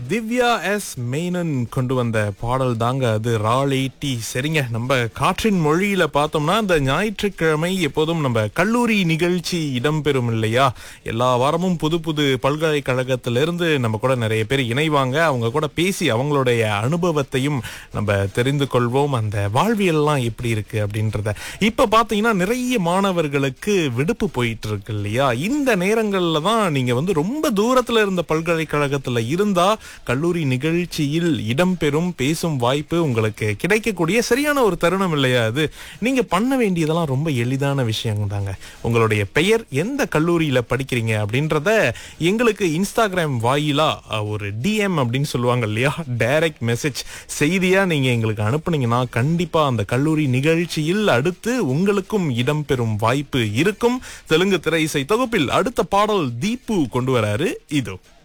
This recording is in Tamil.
திவ்யா எஸ் மெய்னன் கொண்டு வந்த பாடல் தாங்க அது ரால் எயிட்டி சரிங்க நம்ம காற்றின் மொழியில பார்த்தோம்னா இந்த ஞாயிற்றுக்கிழமை எப்போதும் நம்ம கல்லூரி நிகழ்ச்சி இடம்பெறும் இல்லையா எல்லா வாரமும் புது புது பல்கலைக்கழகத்திலிருந்து நம்ம கூட நிறைய பேர் இணைவாங்க அவங்க கூட பேசி அவங்களுடைய அனுபவத்தையும் நம்ம தெரிந்து கொள்வோம் அந்த வாழ்வியல்லாம் எப்படி இருக்கு அப்படின்றத இப்ப பாத்தீங்கன்னா நிறைய மாணவர்களுக்கு விடுப்பு போயிட்டு இருக்கு இல்லையா இந்த நேரங்கள்ல தான் நீங்க வந்து ரொம்ப தூரத்துல இருந்த பல்கலைக்கழகத்துல இருந்தா கல்லூரி நிகழ்ச்சியில் இடம்பெறும் பேசும் வாய்ப்பு உங்களுக்கு கிடைக்கக்கூடிய சரியான ஒரு தருணம் இல்லையா அது நீங்க பண்ண வேண்டியதெல்லாம் ரொம்ப எளிதான விஷயம் தாங்க உங்களுடைய பெயர் எந்த கல்லூரியில படிக்கிறீங்க அப்படின்றத எங்களுக்கு இன்ஸ்டாகிராம் வாயிலா அஹ், ஒரு டிஎம் அப்படின்னு சொல்லுவாங்க இல்லையா டைரக்ட் மெசேஜ் செய்தியா நீங்க எங்களுக்கு அனுப்புனீங்கன்னா கண்டிப்பா அந்த கல்லூரி நிகழ்ச்சியில் அடுத்து உங்களுக்கும் இடம்பெறும் வாய்ப்பு இருக்கும் தெலுங்கு திரை இசை தொகுப்பில் அடுத்த பாடல் தீப்பு கொண்டு வராரு இதோ